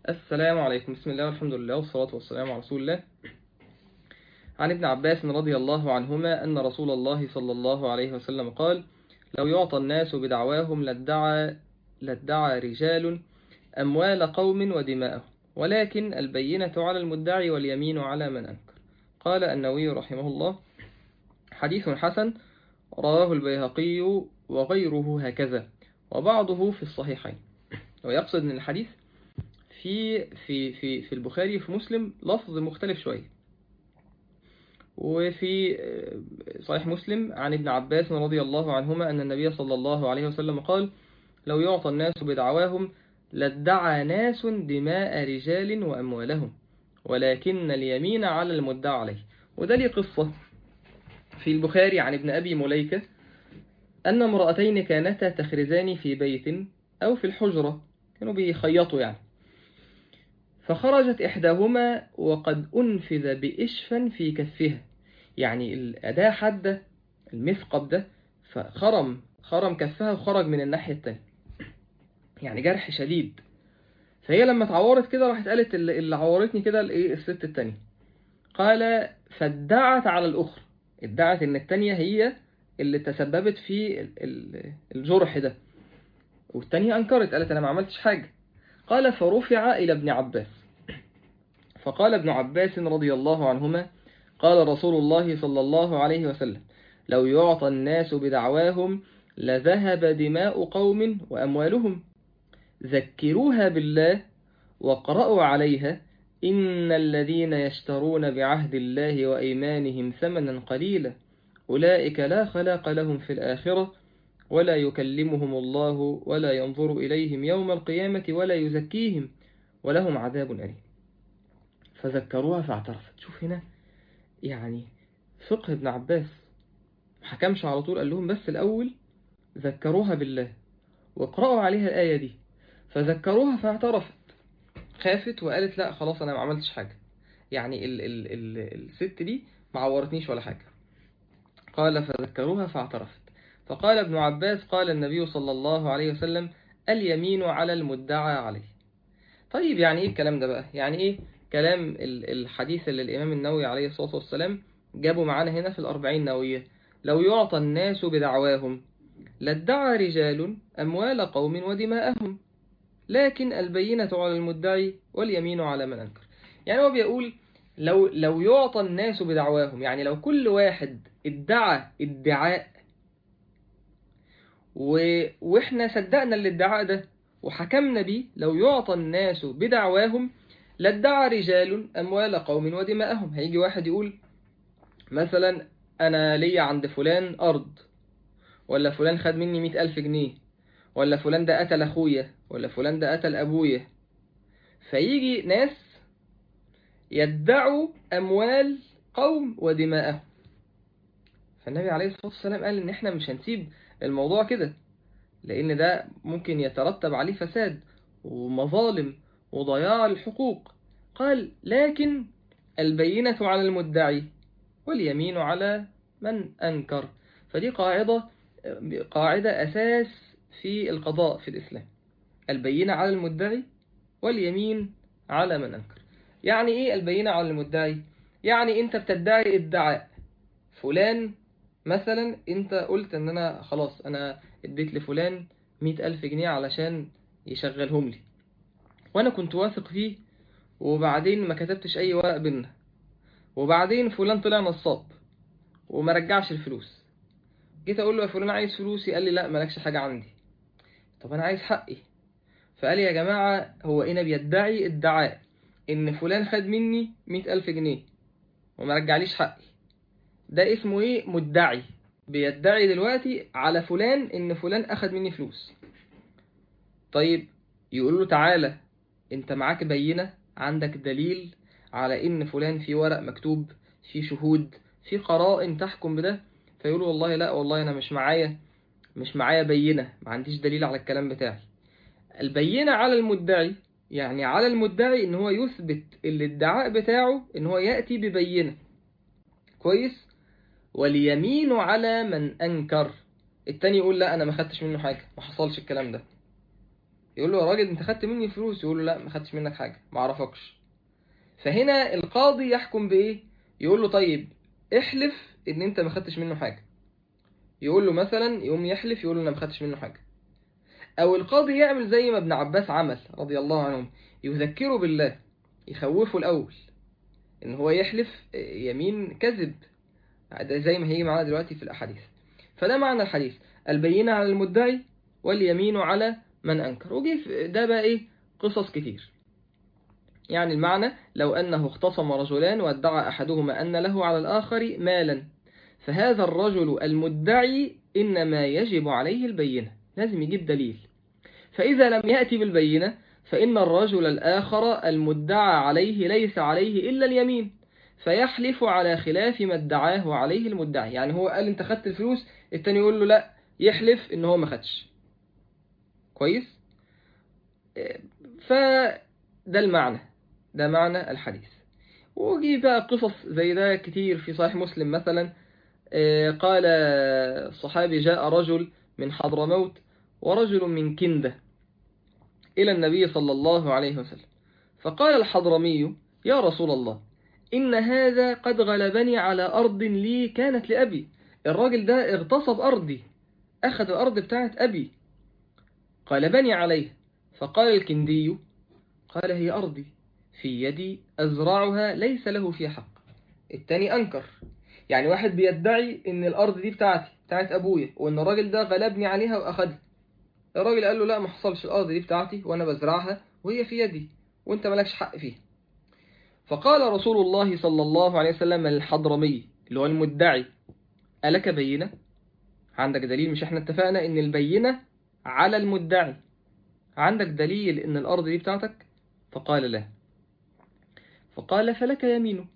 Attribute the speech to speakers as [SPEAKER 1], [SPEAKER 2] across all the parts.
[SPEAKER 1] السلام عليكم بسم الله والحمد لله والصلاة والسلام على رسول الله عن ابن عباس رضي الله عنهما أن رسول الله صلى الله عليه وسلم قال لو يعطى الناس بدعواهم لادعى, لادعى رجال أموال قوم ودماءهم ولكن البينة على المدعي واليمين على من أنكر قال النووي رحمه الله حديث حسن رواه البيهقي وغيره هكذا وبعضه في الصحيحين ويقصد من الحديث في في في في البخاري وفي مسلم لفظ مختلف شوية وفي صحيح مسلم عن ابن عباس رضي الله عنهما أن النبي صلى الله عليه وسلم قال لو يعطى الناس بدعواهم لادعى ناس دماء رجال وأموالهم ولكن اليمين على المدعى عليه وده لي قصة في البخاري عن ابن أبي مليكة أن امرأتين كانتا تخرزان في بيت أو في الحجرة كانوا بيخيطوا يعني فخرجت إحداهما وقد أنفذ بإشفا في كفها يعني الأداة حادة المثقب ده فخرم خرم كفها وخرج من الناحية التانية يعني جرح شديد فهي لما اتعورت كده راحت قالت اللي عورتني كده الايه الست التانية قال فادعت على الأخرى ادعت ان التانية هي اللي تسببت في الجرح ده والتانية أنكرت قالت أنا ما عملتش حاجة قال فرفع إلى ابن عباس فقال ابن عباس رضي الله عنهما قال رسول الله صلى الله عليه وسلم لو يعطى الناس بدعواهم لذهب دماء قوم وأموالهم ذكروها بالله واقرأوا عليها إن الذين يشترون بعهد الله وأيمانهم ثمنا قليلا أولئك لا خلاق لهم في الآخرة ولا يكلمهم الله ولا ينظر إليهم يوم القيامة ولا يزكيهم ولهم عذاب أليم فذكروها فاعترفت شوف هنا يعني فقه ابن عباس حكمش على طول قال لهم بس الأول ذكروها بالله واقرأوا عليها الآية دي فذكروها فاعترفت خافت وقالت لا خلاص أنا ما عملتش حاجة يعني ال ال ال الست دي ما عورتنيش ولا حاجة قال فذكروها فاعترفت فقال ابن عباس قال النبي صلى الله عليه وسلم اليمين على المدعى عليه طيب يعني ايه الكلام ده بقى يعني ايه كلام الحديث اللي الامام النووي عليه الصلاة والسلام جابوا معانا هنا في الأربعين نووية لو يعطى الناس بدعواهم لادعى رجال أموال قوم ودماءهم لكن البينة على المدعي واليمين على من أنكر يعني هو بيقول لو لو يعطى الناس بدعواهم يعني لو كل واحد ادعى ادعاء و... واحنا صدقنا الادعاء ده وحكمنا بيه لو يعطى الناس بدعواهم لادعى رجال أموال قوم ودماءهم هيجي واحد يقول مثلا أنا ليا عند فلان أرض ولا فلان خد مني مئة ألف جنيه ولا فلان ده قتل أخويا ولا فلان ده قتل أبويا فيجي ناس يدعوا أموال قوم ودماءهم فالنبي عليه الصلاة والسلام قال إن إحنا مش هنسيب الموضوع كده لأن ده ممكن يترتب عليه فساد ومظالم وضياع الحقوق قال لكن البينة على المدعي واليمين على من أنكر فدي قاعدة قاعدة أساس في القضاء في الإسلام البينة على المدعي واليمين على من أنكر يعني إيه البينة على المدعي؟ يعني أنت بتدعي ادعاء فلان مثلا أنت قلت أن أنا خلاص أنا اديت لفلان مئة ألف جنيه علشان يشغلهم لي وأنا كنت واثق فيه وبعدين ما كتبتش أي ورق بينا وبعدين فلان طلع نصاب وما رجعش الفلوس جيت أقول له يا فلان عايز فلوسي قال لي لا مالكش حاجة عندي طب أنا عايز حقي فقال لي يا جماعة هو هنا بيدعي ادعاء إن فلان خد مني مئة ألف جنيه وما رجعليش حقي ده اسمه إيه مدعي بيدعي دلوقتي على فلان إن فلان أخد مني فلوس طيب يقول له تعالى أنت معاك بينة عندك دليل على إن فلان في ورق مكتوب في شهود في قرائن تحكم بده فيقول والله لا والله أنا مش معايا مش معايا بينة ما عنديش دليل على الكلام بتاعي البينة على المدعي يعني على المدعي ان هو يثبت الادعاء بتاعه ان هو يأتي ببينة كويس واليمين على من أنكر التاني يقول لا أنا ما خدتش منه حاجة ما حصلش الكلام ده يقول له يا راجل انت خدت مني فلوس يقول له لا ما خدتش منك حاجة ما اعرفكش فهنا القاضي يحكم بايه يقول له طيب احلف ان انت ما خدتش منه حاجة يقول له مثلا يقوم يحلف يقول له انا ما خدتش منه حاجة او القاضي يعمل زي ما ابن عباس عمل رضي الله عنهم يذكره بالله يخوفه الاول ان هو يحلف يمين كذب ده زي ما هيجي معانا دلوقتي في الاحاديث فده معنى الحديث البينة على المدعي واليمين على من انكر وجي ده بقى ايه قصص كتير يعني المعنى لو أنه اختصم رجلان وادعى أحدهما أن له على الآخر مالا فهذا الرجل المدعي إنما يجب عليه البينة لازم يجيب دليل فإذا لم يأتي بالبينة فإن الرجل الآخر المدعى عليه ليس عليه إلا اليمين فيحلف على خلاف ما ادعاه عليه المدعي يعني هو قال انت خدت الفلوس التاني يقول له لا يحلف ان هو ما خدش كويس فده المعنى ده معنى الحديث وجي بقى قصص زي ده كتير في صحيح مسلم مثلا قال الصحابي جاء رجل من حضرموت ورجل من كندة إلى النبي صلى الله عليه وسلم فقال الحضرمي يا رسول الله إن هذا قد غلبني على أرض لي كانت لأبي الراجل ده اغتصب أرضي أخذ الأرض بتاعت أبي غلبني عليه فقال الكندي قال هي أرضي في يدي أزرعها ليس له فيها حق التاني أنكر يعني واحد بيدعي إن الأرض دي بتاعتي بتاعت أبويا وإن الراجل ده غلبني عليها وأخدها الراجل قال له لا ما حصلش الأرض دي بتاعتي وأنا بزرعها وهي في يدي وأنت مالكش حق فيها فقال رسول الله صلى الله عليه وسلم للحضرمي اللي هو المدعي ألك بينة عندك دليل مش احنا اتفقنا ان البينة على المدعي عندك دليل ان الأرض دي بتاعتك فقال لا فقال فلك يمينه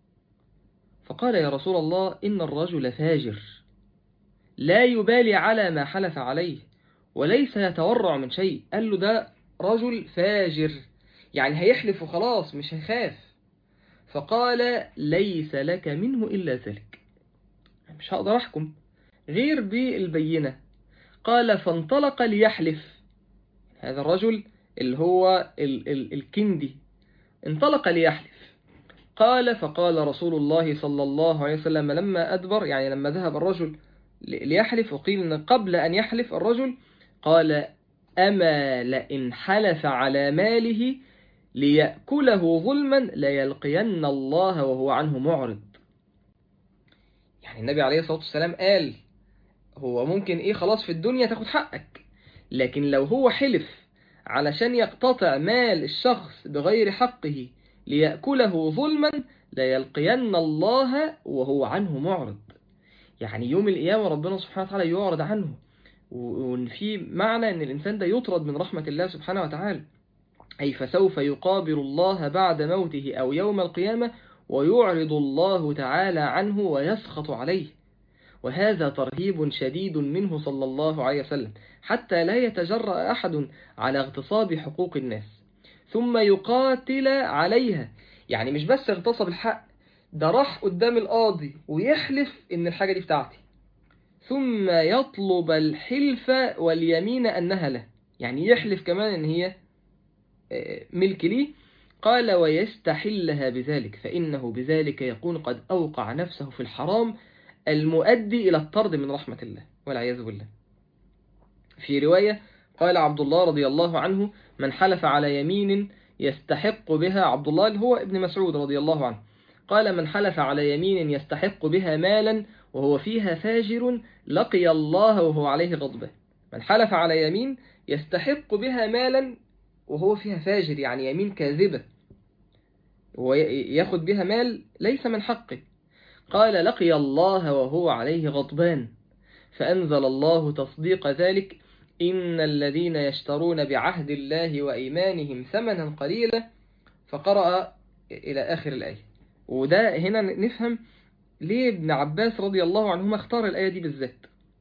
[SPEAKER 1] فقال يا رسول الله إن الرجل فاجر لا يبالي على ما حلف عليه وليس يتورع من شيء قال له ده رجل فاجر يعني هيحلف وخلاص مش هيخاف فقال ليس لك منه إلا ذلك مش هقدر أحكم غير بالبينة قال فانطلق ليحلف هذا الرجل اللي هو ال ال الكندي انطلق ليحلف قال فقال رسول الله صلى الله عليه وسلم لما أدبر يعني لما ذهب الرجل ليحلف وقيل أن قبل أن يحلف الرجل قال أما لئن حلف على ماله ليأكله ظلما ليلقين الله وهو عنه معرض يعني النبي عليه الصلاة والسلام قال هو ممكن إيه خلاص في الدنيا تاخد حقك لكن لو هو حلف علشان يقتطع مال الشخص بغير حقه ليأكله ظلما ليلقين الله وهو عنه معرض يعني يوم القيامة ربنا سبحانه وتعالى يعرض عنه وإن في معنى أن الإنسان ده يطرد من رحمة الله سبحانه وتعالى أي فسوف يقابل الله بعد موته أو يوم القيامة ويعرض الله تعالى عنه ويسخط عليه وهذا ترهيب شديد منه صلى الله عليه وسلم حتى لا يتجرأ أحد على اغتصاب حقوق الناس ثم يقاتل عليها يعني مش بس اغتصب الحق ده راح قدام القاضي ويحلف ان الحاجة دي بتاعتي ثم يطلب الحلف واليمين أنها له يعني يحلف كمان ان هي ملك لي قال ويستحلها بذلك فإنه بذلك يكون قد أوقع نفسه في الحرام المؤدي إلى الطرد من رحمة الله والعياذ بالله في رواية قال عبد الله رضي الله عنه من حلف على يمين يستحق بها عبد الله اللي هو ابن مسعود رضي الله عنه قال من حلف على يمين يستحق بها مالا وهو فيها فاجر لقي الله وهو عليه غضبه من حلف على يمين يستحق بها مالا وهو فيها فاجر يعني يمين كاذبة وياخد بها مال ليس من حقه قال لقي الله وهو عليه غضبان فأنزل الله تصديق ذلك إن الذين يشترون بعهد الله وإيمانهم ثمنا قليلا فقرأ إلى آخر الآية وده هنا نفهم ليه ابن عباس رضي الله عنهما اختار الآية دي بالذات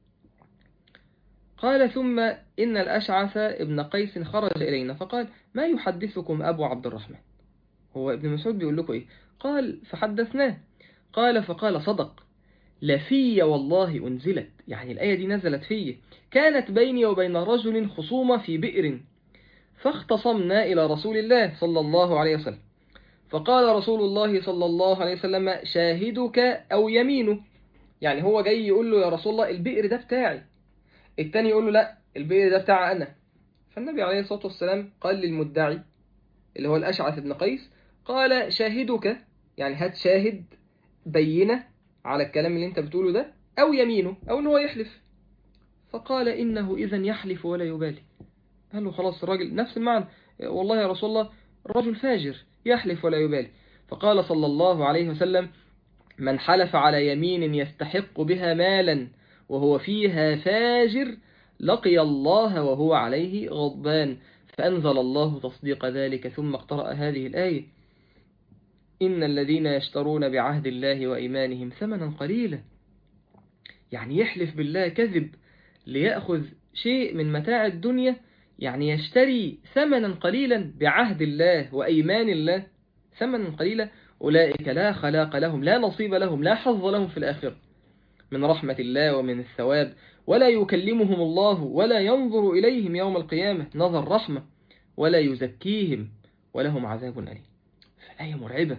[SPEAKER 1] قال ثم إن الأشعث ابن قيس خرج إلينا فقال ما يحدثكم أبو عبد الرحمن هو ابن مسعود بيقول لكم إيه قال فحدثناه قال فقال صدق لفي والله أنزلت يعني الآية دي نزلت في كانت بيني وبين رجل خصومة في بئر فاختصمنا إلى رسول الله صلى الله عليه وسلم فقال رسول الله صلى الله عليه وسلم شاهدك أو يمينه يعني هو جاي يقول له يا رسول الله البئر ده بتاعي التاني يقول له لا البئر ده بتاع أنا فالنبي عليه الصلاة والسلام قال للمدعي اللي هو الأشعث بن قيس قال شاهدك يعني هات شاهد بينة على الكلام اللي انت بتقوله ده أو يمينه أو ان هو يحلف فقال إنه إذا يحلف ولا يبالي قال له خلاص الراجل نفس المعنى والله يا رسول الله رجل فاجر يحلف ولا يبالي فقال صلى الله عليه وسلم من حلف على يمين يستحق بها مالا وهو فيها فاجر لقي الله وهو عليه غضبان فأنزل الله تصديق ذلك ثم اقترأ هذه الآية إن الذين يشترون بعهد الله وإيمانهم ثمنا قليلا يعني يحلف بالله كذب ليأخذ شيء من متاع الدنيا يعني يشتري ثمنا قليلا بعهد الله وأيمان الله ثمنا قليلا أولئك لا خلاق لهم لا نصيب لهم لا حظ لهم في الآخرة من رحمة الله ومن الثواب ولا يكلمهم الله ولا ينظر إليهم يوم القيامة نظر رحمة ولا يزكيهم ولهم عذاب أليم فالآية مرعبة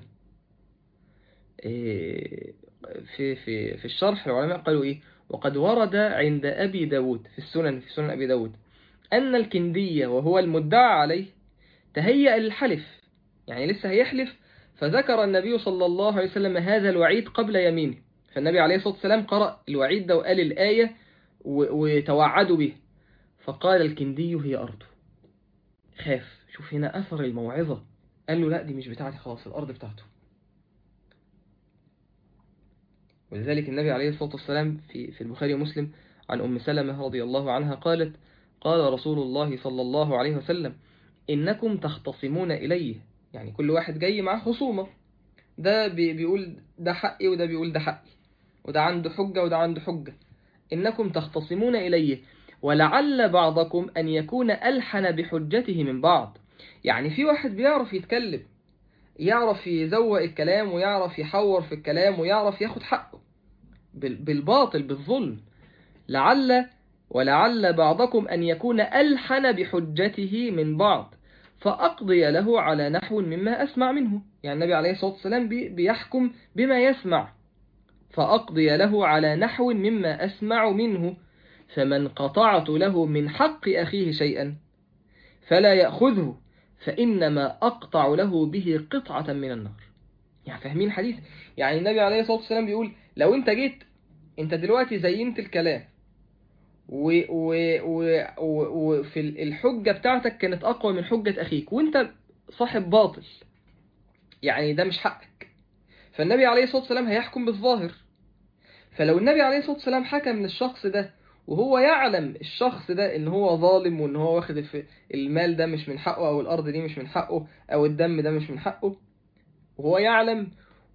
[SPEAKER 1] في في في الشرح العلماء قالوا إيه وقد ورد عند أبي داود في السنن في سنن أبي داود أن الكندية وهو المدعى عليه تهيأ للحلف يعني لسه هيحلف فذكر النبي صلى الله عليه وسلم هذا الوعيد قبل يمينه فالنبي عليه الصلاة والسلام قرأ الوعيد ده وقال الآية وتوعدوا به فقال الكندي هي أرضه خاف شوف هنا أثر الموعظة قال له لا دي مش بتاعتي خلاص الأرض بتاعته ولذلك النبي عليه الصلاة والسلام في في البخاري ومسلم عن أم سلمة رضي الله عنها قالت قال رسول الله صلى الله عليه وسلم إنكم تختصمون إليه يعني كل واحد جاي معاه خصومة ده بيقول ده حقي وده بيقول ده حقي وده عنده حجة وده عنده حجة إنكم تختصمون إليه ولعل بعضكم أن يكون ألحن بحجته من بعض يعني في واحد بيعرف يتكلم يعرف يزوق الكلام ويعرف يحور في الكلام ويعرف ياخد حقه بالباطل بالظلم لعل ولعل بعضكم أن يكون ألحن بحجته من بعض فأقضي له على نحو مما أسمع منه يعني النبي عليه الصلاة والسلام بيحكم بما يسمع فأقضي له على نحو مما أسمع منه فمن قطعت له من حق أخيه شيئا فلا يأخذه فإنما أقطع له به قطعة من النار يعني فاهمين الحديث يعني النبي عليه الصلاة والسلام بيقول لو انت جيت انت دلوقتي زينت الكلام وفي و... و... و... وفي الحجة بتاعتك كانت أقوى من حجة أخيك وانت صاحب باطل يعني ده مش حقك فالنبي عليه الصلاة والسلام هيحكم بالظاهر فلو النبي عليه الصلاة والسلام حكم للشخص ده وهو يعلم الشخص ده ان هو ظالم وان هو واخد المال ده مش من حقه او الارض دي مش من حقه او الدم ده مش من حقه وهو يعلم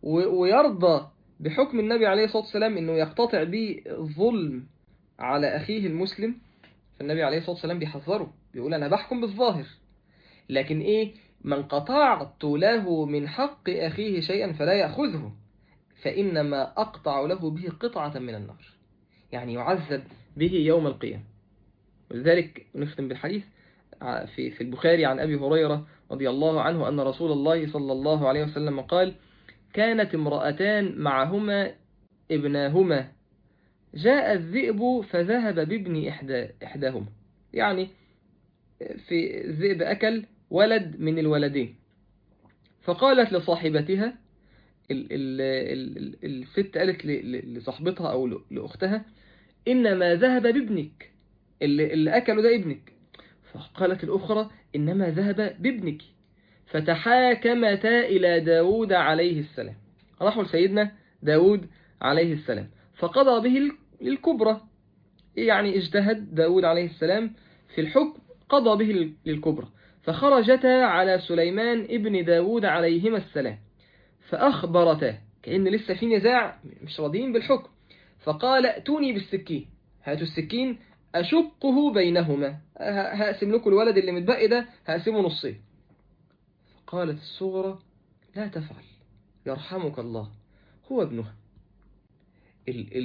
[SPEAKER 1] ويرضى بحكم النبي عليه الصلاة والسلام انه يقتطع به الظلم على اخيه المسلم فالنبي عليه الصلاة والسلام بيحذره بيقول انا بحكم بالظاهر لكن ايه من قطعت له من حق اخيه شيئا فلا يأخذه فإنما أقطع له به قطعة من النار يعني يعذب به يوم القيامة ولذلك نختم بالحديث في في البخاري عن أبي هريرة رضي الله عنه أن رسول الله صلى الله عليه وسلم قال كانت امرأتان معهما ابناهما جاء الذئب فذهب بابن إحدى إحداهما يعني في الذئب أكل ولد من الولدين فقالت لصاحبتها ال ال ال الست قالت لصاحبتها أو لأختها إنما ذهب بابنك اللي, اللي أكله ده ابنك فقالت الأخرى إنما ذهب بابنك فتحاكمتا إلى داود عليه السلام راحوا لسيدنا داود عليه السلام فقضى به للكبرى يعني اجتهد داود عليه السلام في الحكم قضى به للكبرى فخرجتا على سليمان ابن داود عليهما السلام فأخبرتا كأن لسه في نزاع مش راضيين بالحكم فقال ائتوني بالسكين هاتوا السكين أشقه بينهما هقسم لكم الولد اللي متبقي ده هقسمه نصين فقالت الصغرى لا تفعل يرحمك الله هو ابنها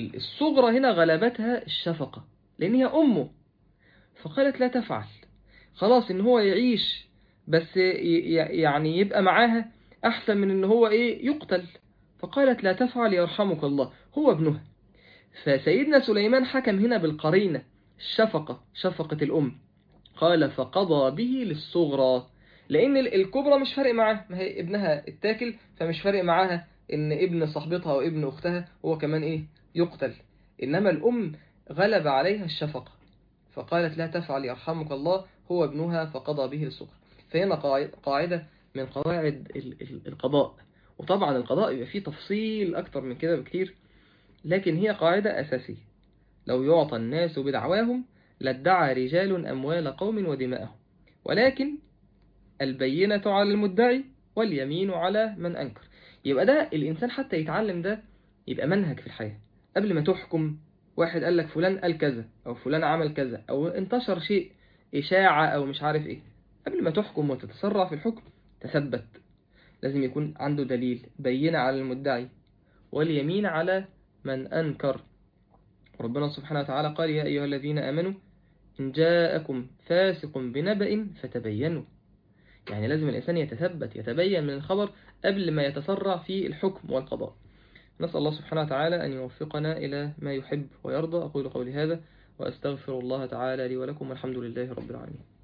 [SPEAKER 1] الصغرى هنا غلبتها الشفقة لأن هي أمه فقالت لا تفعل خلاص ان هو يعيش بس ي- ي- يعني يبقى معاها احسن من ان هو ايه يقتل فقالت لا تفعل يرحمك الله هو ابنها فسيدنا سليمان حكم هنا بالقرينة الشفقة شفقة الأم قال فقضى به للصغرى لأن ال- الكبرى مش فارق معاها ما هي ابنها اتاكل فمش فارق معاها إن ابن صاحبتها أو ابن أختها هو كمان إيه يقتل إنما الأم غلب عليها الشفقة فقالت لا تفعل يرحمك الله هو ابنها فقضى به للصغرى فهنا قاعد- قاعدة من قواعد ال- ال- القضاء وطبعا القضاء يبقى فيه تفصيل أكتر من كده بكتير لكن هي قاعدة أساسية لو يعطى الناس بدعواهم لادعى رجال أموال قوم ودماءهم ولكن البينة على المدعي واليمين على من أنكر يبقى ده الإنسان حتى يتعلم ده يبقى منهج في الحياة قبل ما تحكم واحد قال لك فلان قال كذا أو فلان عمل كذا أو انتشر شيء إشاعة أو مش عارف إيه قبل ما تحكم وتتسرع في الحكم تثبت لازم يكون عنده دليل بينة على المدعي واليمين على من أنكر ربنا سبحانه وتعالى قال يا أيها الذين آمنوا إن جاءكم فاسق بنبأ فتبينوا يعني لازم الإنسان يتثبت يتبين من الخبر قبل ما يتسرع في الحكم والقضاء نسأل الله سبحانه وتعالى أن يوفقنا إلى ما يحب ويرضى أقول قولي هذا وأستغفر الله تعالى لي ولكم والحمد لله رب العالمين